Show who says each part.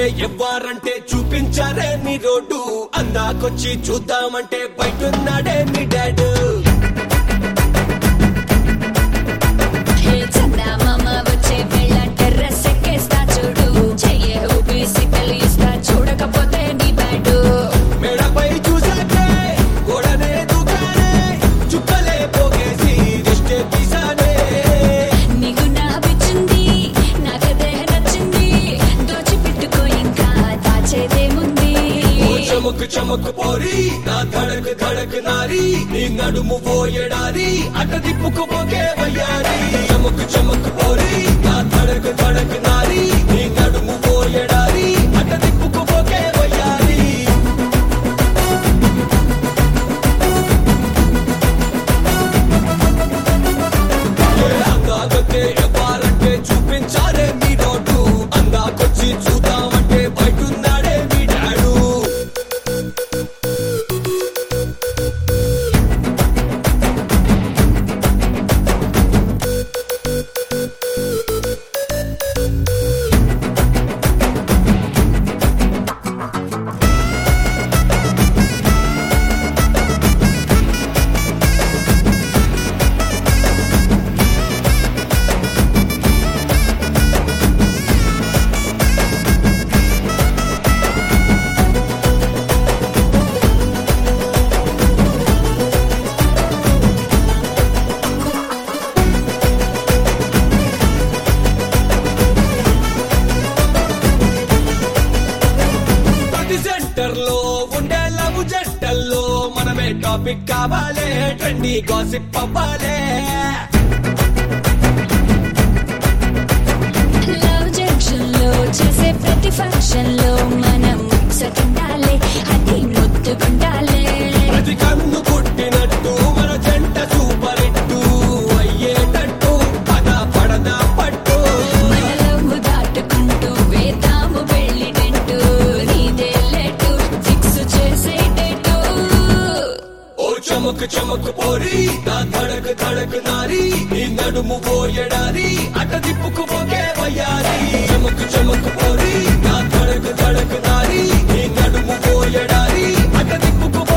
Speaker 1: అందాకొచ్చే ఎవ్వారంటే చూపించారే నీ రోడ్డు అందాకొచ్చి చూద్దామంటే బయటున్నాడే నీ డాడు
Speaker 2: హే చందమామ వచ్చే వేళ టెర్రస్ ఎక్కేస్తా చూడు చెయ్యే ఊపి సిగ్నల్ ఇస్తా చూడకపోతే నీ బ్యాడు
Speaker 1: మేడపై చూసాకే గోడనే దూకానే చుక్కలే పోగేసి దిష్టే తీసానే
Speaker 2: నీకు నా పిచ్చింది నాకదే నచ్చింది దోచిపెట్టుకో ఇంకా దాచేదేముంది
Speaker 1: ఓ చమక్ చమక్ పోరి నా ధడక్ ధడక్ నారి నీ నడుము పోయడారి అట దిప్పుకు పోకే వయ్యారి చమక్ చమక్ పోరి నా ధడక్ ధడక్ నారి నీ నడుము పోయడారి అట దిప్పుకు పోకే వయ్యారి ఏ అందాకొచ్చే ఎవ్వారంటే చూపించారే మీ రోడ్డు అందాకొచ్చి చూద్దామంటే బయటున్నాడే మీ డాడు ప్రతి సెంటర్ లో ఉండే లవ్ జంటల్లో మనమే టాపిక్ కావాలే ట్రెండీ గాసిప్ అవ్వాలే
Speaker 2: లవ్ జంక్షన్ లో చేసే ప్రతి ఫంక్షన్ లో మనం ముచ్చటుండాలి అది ముద్దుకుండాలి
Speaker 1: ప్రతి కన్ను కొట్టినట్టు మన జంట సూపర్ హిట్టు అయ్యేటట్టు పద పడదా పట్టు
Speaker 2: మన లవ్ దాటుకుంటూ వేద్దాము వెళ్ళినట్టు నీదే లేటు ఫిక్స్ చేసేటట్టు
Speaker 1: ఓ చమక్ చమక్ పోరి నా ధడక్ ధడక్ నారి నీ నడుము పోయడారి అట దిప్పుకు పోకే వయ్యారి చమక్ చమక్ పోరి నా ధడక్ ధడక్ నారి నీ నడుము పోయడారి అట దిప్పుకు